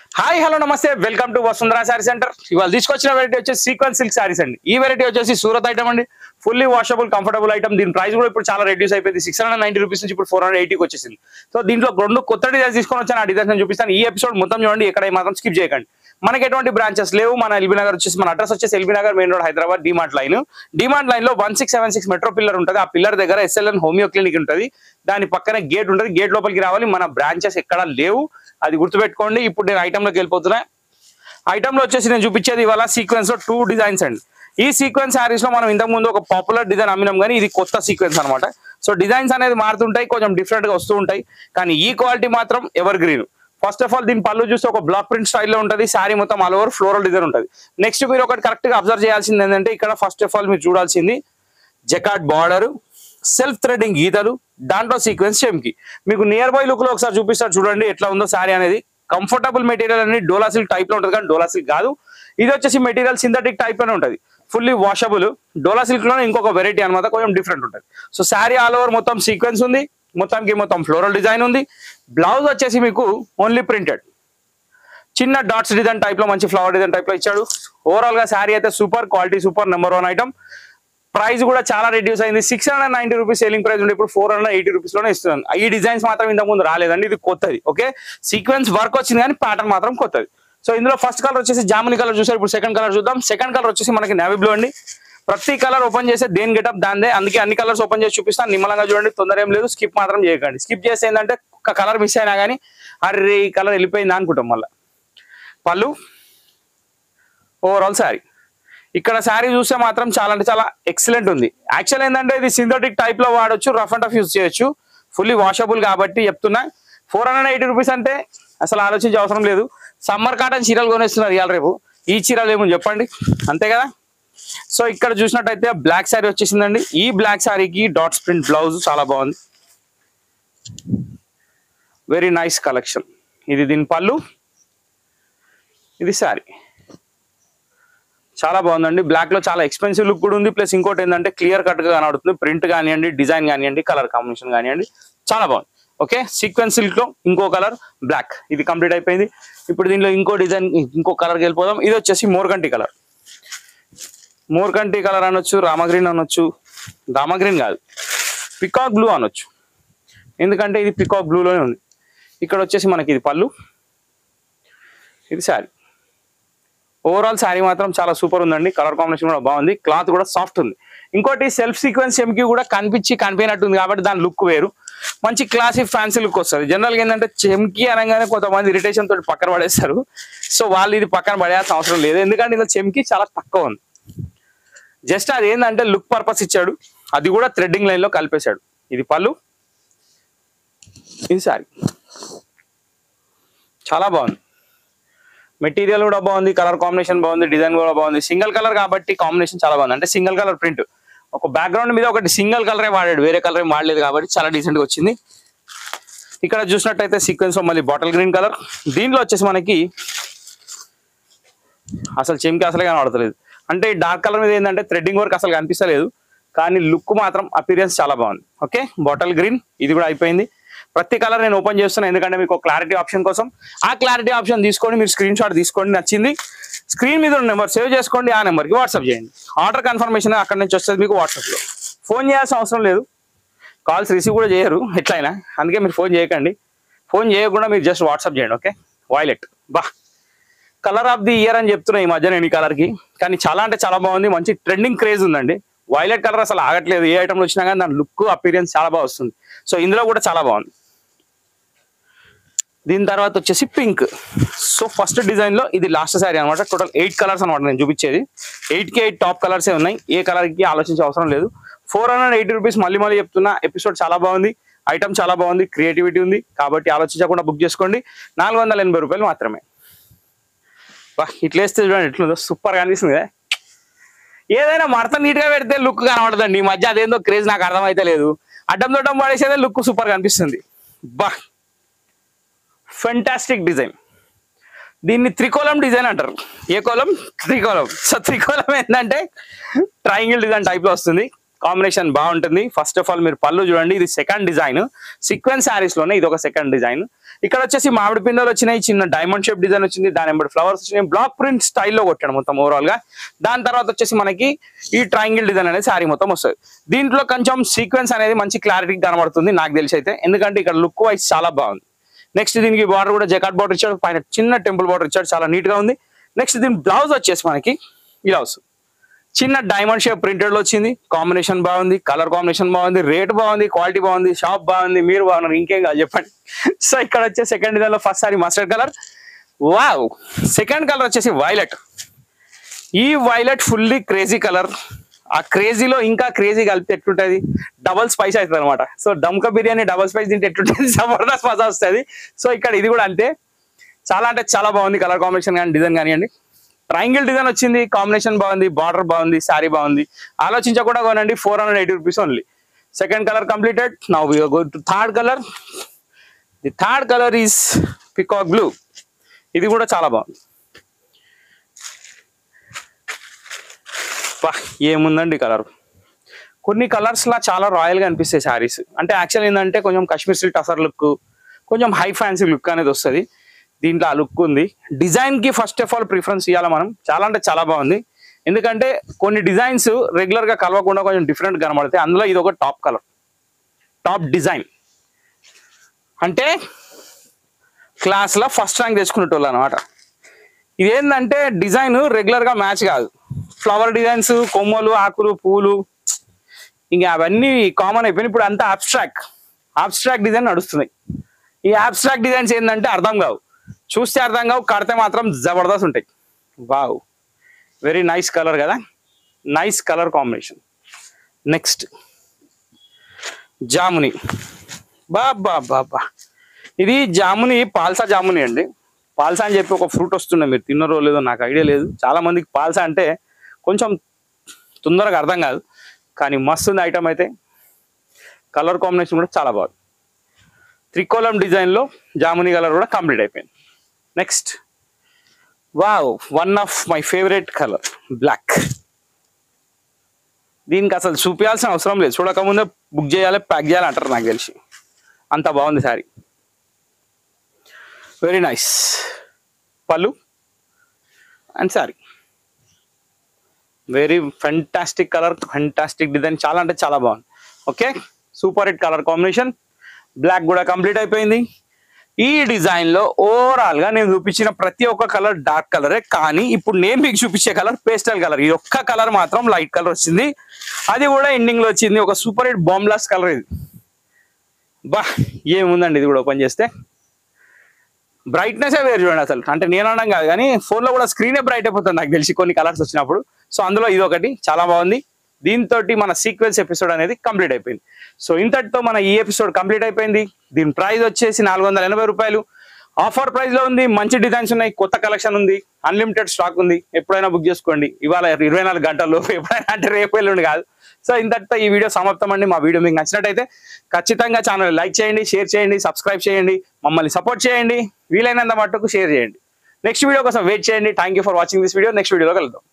hi hello namaste welcome to Vasundhara sari centre ఇవాళ తీసుకొచ్చిన variety వచ్చేసి సీక్వెన్స్ సిల్క్ శారీస్ అండి ఈ వెరైటీ వచ్చేసి సూరత్ ఐటమ్ అండి ఫుల్లీ వాషబుల్ కంఫర్టబుల్ ఐటమ్ దీని ప్రైస్ కూడా ఇప్పుడు చాలా రెడ్యూస్ అయిపోయింది సిక్స్ హండ్రెడ్ నైన్టీ రూపీస్ నుంచి ఇప్పుడు ఫోర్ హండ్రెడ్ ఎయిటీకి వచ్చేసింది సో దీంట్లో రెండు కొత్త డిజైన్స్ తీసుకొని వచ్చాను ఆ డిజైన్స్ చూపిస్తాను ఈ ఎపిసోడ్ మొత్తం చూడండి ఎక్కడ మాత్రం స్కిప్ చేయకండి మనకి ఎటువంటి బ్రాంచెస్ లేవు మన ఎల్బీ నగర్ వచ్చేసి మన అడ్రస్ వచ్చేసి LB Nagar main road Hyderabad DMart line DMart line లో one six seven six metro pillar ఉంటుంది ఆ పిల్లర్ దగ్గర ఎస్ఎల్ఎన్ హోమియో క్లినిక్ ఉంటుంది దాని పక్కన గేట్ ఉంటుంది గేట్ లోపలికి రావాలి మన బ్రాంచెస్ ఎక్కడ లేవు అది గుర్తుపెట్టుకోండి ఇప్పుడు నేను ఐటమ్ లోకి వెళ్ళిపోతున్నా ఐటమ్ లో వచ్చేసి నేను చూపించేది ఇవాళ సీక్వెన్స్ లో టూ డిజైన్స్ అండి ఈ సీక్వెన్స్ శారీస్ లో మనం ఇంతకు ముందు ఒక పాపులర్ డిజైన్ అమ్మినాం కానీ ఇది కొత్త సీక్వెన్స్ అన్నమాట సో డిజైన్స్ అనేది మారుతుంటాయి కొంచెం డిఫరెంట్ గా వస్తూ ఉంటాయి కానీ ఈ క్వాలిటీ మాత్రం evergreen first of all దీని పళ్ళు చూస్తే ఒక బ్లాక్ ప్రింట్ స్టైల్లో ఉంటుంది శారీ మొత్తం ఆల్ ఓవర్ ఫ్లోరల్ డిజైన్ ఉంటుంది నెక్స్ట్ మీరు ఒకటి కరెక్ట్ గా అబ్జర్వ్ చేయాల్సింది ఏంటంటే ఇక్కడ ఫస్ట్ ఆఫ్ ఆల్ మీరు చూడాల్సింది జకాట్ బార్డర్ సెల్ఫ్ థ్రెడింగ్ గీతలు దాంట్లో సీక్వెన్స్ చెమ్కి మీకు నియర్ బై లుక్ లో ఒకసారి చూపిస్తారు చూడండి ఎట్లా ఉందో శారీ అనేది కంఫర్టబుల్ మెటీరియల్ అనేది డోలా సిల్క్ టైప్ లో ఉంటుంది కానీ డోలా సిల్క్ కాదు ఇది వచ్చేసి మెటీరియల్ సింథటిక్ టైప్ లోనే ఉంటుంది ఫుల్లీ వాషబుల్ డోలా సిల్క్ లోనే ఇంకొక వెరైటీ అనమాట కొంచెం డిఫరెంట్ ఉంటుంది సో శారీ ఆల్ ఓవర్ మొత్తం సీక్వెన్స్ ఉంది మొత్తానికి మొత్తం ఫ్లోరల్ డిజైన్ ఉంది బ్లౌజ్ వచ్చేసి మీకు ఓన్లీ ప్రింటెడ్ చిన్న డాట్స్ డిజైన్ టైప్ లో మంచి ఫ్లవర్ డిజైన్ టైప్ లో ఇచ్చాడు ఓవరాల్ గా శారీ అయితే super quality super number one item price కూడా చాలా రెడ్యూస్ అయింది six hundred ninety rupees selling price ఉండే ఇప్పుడు ఫోర్ హండ్రెడ్ ఎయిటీ రూపీస్ లోనే ఇస్తున్నాను ఈ డిజైన్స్ మాత్రం ఇంతకు ముందు రాలేదండి ఇది కొత్తది ఓకే సీక్వెన్స్ వర్క్ వచ్చింది కానీ ప్యాటర్న్ మాత్రం కొత్తది సో ఇందులో ఫస్ట్ కలర్ వచ్చేసి జాముని కలర్ చూసారు ఇప్పుడు సెకండ్ కలర్ చూద్దాం సెకండ్ కలర్ వచ్చేసి మనకి నేవీ బ్లూ అండి ప్రతి కలర్ ఓపెన్ చేస్తే దేని గెటప్ దాందే అందుకే అన్ని కలర్స్ ఓపెన్ చేసి చూపిస్తాను నిమ్మలంగా చూడండి తొందర ఏం లేదు స్కిప్ మాత్రం చేయకండి స్కిప్ చేస్తే ఏంటంటే ఒక కలర్ మిస్ అయినా కానీ అరే ఈ కలర్ వెళ్ళిపోయింది అనుకుంటాం మళ్ళీ పళ్ళు ఓవరాల్ శారీ ఇక్కడ శారీ చూస్తే మాత్రం చాలా అంటే చాలా ఎక్సలెంట్ ఉంది యాక్చువల్ ఏంటంటే ఇది సింథటిక్ టైప్ లో వాడొచ్చు రఫ్ అండ్ టఫ్ యూజ్ చేయొచ్చు ఫుల్లీ వాషబుల్ కాబట్టి చెప్తున్నా ఫోర్ హండ్రెడ్ ఎయిటీ రూపీస్ అంటే అసలు ఆలోచించే అవసరం లేదు సమ్మర్ కాటన్ చీరలు కొనేస్తున్నారు ఇవాళ రేపు ఈ చీరలు ఏమో చెప్పండి అంతే కదా సో ఇక్కడ చూసినట్టయితే బ్లాక్ శారీ వచ్చేసిందండి ఈ బ్లాక్ శారీకి డాట్స్ ప్రింట్ బ్లౌజ్ చాలా బాగుంది వెరీ నైస్ కలెక్షన్ ఇది దీని పళ్ళు ఇది శారీ చాలా బాగుందండి బ్లాక్ లో చాలా ఎక్స్పెన్సివ్ లుక్ కూడా ఉంది ప్లస్ ఇంకోటి ఏంటంటే క్లియర్ కట్ గా కనబడుతుంది ప్రింట్ కానివ్వండి డిజైన్ కానివ్వండి కలర్ కాంబినేషన్ కానివ్వండి చాలా బాగుంది ఓకే సీక్వెన్స్ సిల్క్ లో ఇంకో కలర్ బ్లాక్ ఇది కంప్లీట్ అయిపోయింది ఇప్పుడు దీనిలో ఇంకో డిజైన్ ఇంకో కలర్కి వెళ్ళిపోదాం ఇది వచ్చేసి మోర్కంటి కలర్ మోర్కంటి కలర్ అనొచ్చు రామగ్రీన్ అనొచ్చు రామగ్రీన్ కాదు పికాక్ బ్లూ అనొచ్చు ఎందుకంటే ఇది పికాక్ బ్లూలోనే ఉంది ఇక్కడ వచ్చేసి మనకి ఇది పళ్ళు ఇది శారీ ఓవరాల్ శారీ మాత్రం చాలా సూపర్ ఉందండి కలర్ కాంబినేషన్ కూడా బాగుంది క్లాత్ కూడా సాఫ్ట్ ఉంది ఇంకోటి సెల్ఫ్ సీక్వెన్స్ చెమ్కి కూడా కనిపించి కనిపోయినట్టు ఉంది కాబట్టి దాని లుక్ వేరు మంచి క్లాసిక్ ఫ్యాన్సీ లుక్ వస్తుంది జనరల్గా ఏంటంటే చెమ్కి అనగానే కొంతమంది ఇరిటేషన్ తోటి పక్కన పడేస్తారు సో వాళ్ళు ఇది పక్కన పడేయాల్సిన అవసరం లేదు ఎందుకంటే ఇలా చెమ్కి చాలా తక్కువ ఉంది జస్ట్ అది ఏంటంటే లుక్ పర్పస్ ఇచ్చాడు అది కూడా థ్రెడ్డింగ్ లైన్ లో కలిపేశాడు ఇది పళ్ళు ఇది సారీ చాలా బాగుంది మెటీరియల్ కూడా బాగుంది కలర్ కాంబినేషన్ బాగుంది డిజైన్ కూడా బాగుంది సింగిల్ కలర్ కాబట్టి కాంబినేషన్ చాలా బాగుంది అంటే సింగిల్ కలర్ ప్రింట్ ఒక బ్యాక్గ్రౌండ్ మీద ఒకటి సింగిల్ కలరే వాడాడు వేరే కలర్ ఏం వాడలేదు కాబట్టి చాలా డీసెంట్ గా వచ్చింది ఇక్కడ చూసినట్టయితే సీక్వెన్స్ మళ్ళీ బాటిల్ గ్రీన్ కలర్ దీంట్లో వచ్చేసి మనకి అసలు చెంకి అసలే కనబడతలేదు అంటే డార్క్ కలర్ మీద ఏంటంటే థ్రెడ్డింగ్ వర్క్ అసలు కనిపిస్తలేదు కానీ లుక్ మాత్రం అపీరియన్స్ చాలా బాగుంది ఓకే బాటిల్ గ్రీన్ ఇది కూడా అయిపోయింది ప్రతి కలర్ నేను ఓపెన్ చేస్తున్నాను ఎందుకంటే మీకు క్లారిటీ ఆప్షన్ కోసం ఆ క్లారిటీ ఆప్షన్ తీసుకొని మీరు స్క్రీన్ షాట్ తీసుకోండి నచ్చింది స్క్రీన్ మీద ఉన్న నెంబర్ సేవ్ చేసుకోండి ఆ నెంబర్కి వాట్సాప్ చేయండి ఆర్డర్ కన్ఫర్మేషన్ అక్కడ నుంచి వస్తుంది మీకు వాట్సాప్లో ఫోన్ చేయాల్సిన అవసరం లేదు కాల్స్ రిసీవ్ కూడా చేయరు ఎట్లయినా అందుకే మీరు ఫోన్ చేయకండి ఫోన్ చేయకుండా మీరు జస్ట్ వాట్సాప్ చేయండి ఓకే వాయిలెట్ బా కలర్ ఆఫ్ ది ఇయర్ అని చెప్తున్నా ఈ మధ్య నేను ఈ కలర్ కి కానీ చాలా అంటే చాలా బాగుంది మంచి ట్రెండింగ్ క్రేజ్ ఉందండి వైలెట్ కలర్ అసలు ఆగట్లేదు ఏ ఐటమ్ వచ్చినా కానీ దాని లుక్ అపీరియన్స్ చాలా బాగా వస్తుంది సో ఇందులో కూడా చాలా బాగుంది దీని తర్వాత వచ్చేసి పింక్ సో ఫస్ట్ డిజైన్ లో ఇది లాస్ట్ శారీ అనమాట టోటల్ ఎయిట్ కలర్స్ అనమాట నేను చూపించేది ఎయిట్ కి ఎయిట్ టాప్ కలర్స్ ఉన్నాయి ఏ కలర్ కి ఆలోచించే అవసరం లేదు ఫోర్ హండ్రెడ్ ఎయిటీ రూపీస్ మళ్ళీ మళ్ళీ చెప్తున్నా ఎపిసోడ్ చాలా బాగుంది ఐటమ్ చాలా బాగుంది క్రియేటివిటీ ఉంది కాబట్టి ఆలోచించకుండా బుక్ చేసుకోండి నాలుగు వందల ఎనభై రూపాయలు మాత్రమే బా ఇట్లా వేస్తే చూడండి ఎట్లుందో సూపర్ కనిపిస్తుంది కదా ఏదైనా మడత నీట్ గా పెడితే లుక్ కనబడదండి ఈ మధ్య అదేందో క్రేజ్ నాకు అర్థమైతే లేదు అడ్డం దొడ్డం పడేసేదే లుక్ సూపర్ కనిపిస్తుంది బా ఫెంటాస్టిక్ డిజైన్ దీన్ని త్రికోలం డిజైన్ అంటారు ఏ కోలం త్రికోలం సో త్రికోలం ఏంటంటే ట్రయాంగిల్ డిజైన్ టైప్ లో వస్తుంది కాంబినేషన్ బాగుంటుంది ఫస్ట్ ఆఫ్ ఆల్ మీరు పళ్ళు చూడండి ఇది సెకండ్ డిజైన్ సీక్వెన్స్ శారీస్ లోనే ఇది ఒక సెకండ్ డిజైన్ ఇక్కడ వచ్చేసి మామిడి పిందెలు వచ్చినాయి చిన్న డైమండ్ షేప్ డిజైన్ వచ్చింది దాని ఎంబడి ఫ్లవర్స్ వచ్చినాయి బ్లాక్ ప్రింట్ స్టైల్లో కొట్టాడు మొత్తం ఓవరాల్ గా దాని తర్వాత వచ్చేసి మనకి ఈ ట్రయాంగిల్ డిజైన్ అనేది శారీ మొత్తం వస్తుంది దీంట్లో కొంచెం సీక్వెన్స్ అనేది మంచి క్లారిటీ కనబడుతుంది నాకు తెలిసి అయితే ఎందుకంటే ఇక్కడ లుక్ వైజ్ చాలా బాగుంది నెక్స్ట్ దీనికి బార్డర్ కూడా జకాట్ బార్డర్ ఇచ్చాడు పైన చిన్న టెంపుల్ బార్డర్ ఇచ్చాడు చాలా నీట్ గా ఉంది నెక్స్ట్ దీని బ్లౌజ్ వచ్చేసి మనకి ఇలా వస్తుంది చిన్న డైమండ్ షేప్ ప్రింటెడ్ లో వచ్చింది కాంబినేషన్ బాగుంది కలర్ కాంబినేషన్ బాగుంది రేట్ బాగుంది క్వాలిటీ బాగుంది షాప్ బాగుంది మీరు బాగున్నారు ఇంకేం కాదు చెప్పండి సో ఇక్కడ వచ్చే సెకండ్ దానిలో first sari mustard colour wow second colour వచ్చేసి వైలెట్ ఈ వైలెట్ ఫుల్లీ క్రేజీ కలర్ ఆ క్రేజీలో ఇంకా క్రేజీ కలిపి ఎట్లుంటది డబల్ స్పైస్ అవుతుంది అనమాట సో దమ్కా బిర్యానీ డబల్ స్పైస్ తింటే ఎట్లుంటది జబర్దస్త్ మజా వస్తుంది సో ఇక్కడ ఇది కూడా అంతే చాలా అంటే చాలా బాగుంది కలర్ కాంబినేషన్ కానీ డిజైన్ కానివ్వండి ట్రయాంగిల్ డిజైన్ వచ్చింది కాంబినేషన్ బాగుంది బార్డర్ బాగుంది శారీ బాగుంది ఆలోచించకుండా కొనండి four hundred eighty rupees only second colour completed now go to third colour the third colour is peacock blue ఇది కూడా చాలా బాగుంది వా, ఏముందండి కలర్ కొన్ని కలర్స్ లా చాలా రాయల్ గా అనిపిస్తాయి శారీస్ అంటే యాక్చువల్ ఏంటంటే కొంచెం కాశ్మీర్ సిల్క్ టసర్ లుక్ కొంచెం హై ఫ్యాన్సీ లుక్ అనేది వస్తుంది దీంట్లో ఆ లుక్ ఉంది డిజైన్ కి ఫస్ట్ ఆఫ్ ఆల్ ప్రిఫరెన్స్ ఇవ్వాలి మనం చాలా అంటే చాలా బాగుంది ఎందుకంటే కొన్ని డిజైన్స్ రెగ్యులర్ గా కలవకుండా కొంచెం డిఫరెంట్ కనబడతాయి అందులో ఇది ఒక టాప్ కలర్ టాప్ డిజైన్ అంటే క్లాస్ లో ఫస్ట్ ర్యాంక్ తెచ్చుకునేటోళ్ళు అనమాట ఇదేంటంటే డిజైన్ రెగ్యులర్ గా మ్యాచ్ కాదు ఫ్లవర్ డిజైన్స్ కొమ్మలు ఆకులు పూలు ఇంకా అవన్నీ కామన్ అయిపోయినాయి ఇప్పుడు అంతా అబ్స్ట్రాక్ట్ అబ్స్ట్రాక్ట్ డిజైన్ నడుస్తున్నాయి ఈ అబ్స్ట్రాక్ట్ డిజైన్స్ ఏంటంటే అర్థం కావు చూస్తే అర్థం కావు కడితే మాత్రం జబర్దస్త్ ఉంటాయి వావ్ వెరీ నైస్ కలర్ కదా నైస్ కలర్ కాంబినేషన్ నెక్స్ట్ జాముని బాబా బాబా ఇది జాముని పాల్సా జాముని అండి పాల్సా అని చెప్పి ఒక ఫ్రూట్ వస్తుండే మీరు తిన్నారో లేదో నాకు ఐడియా లేదు చాలా మందికి పాల్సా అంటే కొంచెం తొందరగా అర్థం కాదు కానీ మస్తు ఉంది ఐటమ్ అయితే కలర్ కాంబినేషన్ కూడా చాలా బాగుంది త్రికోలం డిజైన్లో జాముని కలర్ కూడా కంప్లీట్ అయిపోయింది next wow one of my favourite colour black దీనికి అసలు చూపించాల్సిన అవసరం లేదు చూడకముందే బుక్ చేయాలి ప్యాక్ చేయాలి అంటారు నాకు తెలిసి అంత బాగుంది సారీ వెరీ నైస్ పళ్ళు and sari very fantastic colour fantastic design చాలా అంటే చాలా బాగుంది okay super hit colour combination black కూడా కంప్లీట్ అయిపోయింది ఈ డిజైన్ లో ఓవరాల్ గా నేను చూపించిన ప్రతి ఒక్క కలర్ డార్క్ కలరే కానీ ఇప్పుడు నేను మీకు చూపించే కలర్ పేస్టల్ కలర్ ఈ ఒక్క కలర్ మాత్రం లైట్ కలర్ వచ్చింది అది కూడా ఎండింగ్ లో వచ్చింది ఒక సూపర్ హిట్ బాంబ్లాస్ కలర్ ఇది బా ఏముందండి ఇది కూడా ఓపెన్ చేస్తే బ్రైట్నెస్ వేరు చూడండి అసలు అంటే నేను అనడం కాదు కానీ ఫోన్ లో కూడా స్క్రీనే బ్రైట్ అయిపోతుంది నాకు తెలిసి కొన్ని కలర్స్ వచ్చినప్పుడు సో అందులో ఇది ఒకటి చాలా బాగుంది దీంతో మన సీక్వెన్స్ ఎపిసోడ్ అనేది కంప్లీట్ అయిపోయింది సో ఇంతటితో మన ఈ ఎపిసోడ్ కంప్లీట్ అయిపోయింది దీని ప్రైస్ వచ్చేసి నాలుగు వందల ఎనభై రూపాయలు ఆఫర్ ప్రైస్ లో ఉంది మంచి డిజైన్స్ ఉన్నాయి కొత్త కలెక్షన్ ఉంది అన్లిమిటెడ్ స్టాక్ ఉంది ఎప్పుడైనా బుక్ చేసుకోండి ఇవాళ ఇరవై నాలుగు గంటల్లో ఎప్పుడైనా అంటే రేపు ఎల్లుండి కాదు సో ఇంతటితో ఈ వీడియో సమాప్తం అండి మా వీడియో మీకు నచ్చినట్టయితే ఖచ్చితంగా ఛానల్ లైక్ చేయండి షేర్ చేయండి సబ్స్క్రైబ్ చేయండి మమ్మల్ని సపోర్ట్ చేయండి వీలైనంత మట్టుకు షేర్ చేయండి నెక్స్ట్ వీడియో కోసం వెయిట్ చేయండి thank you for watching this video next వీడియోలో కలుద్దాం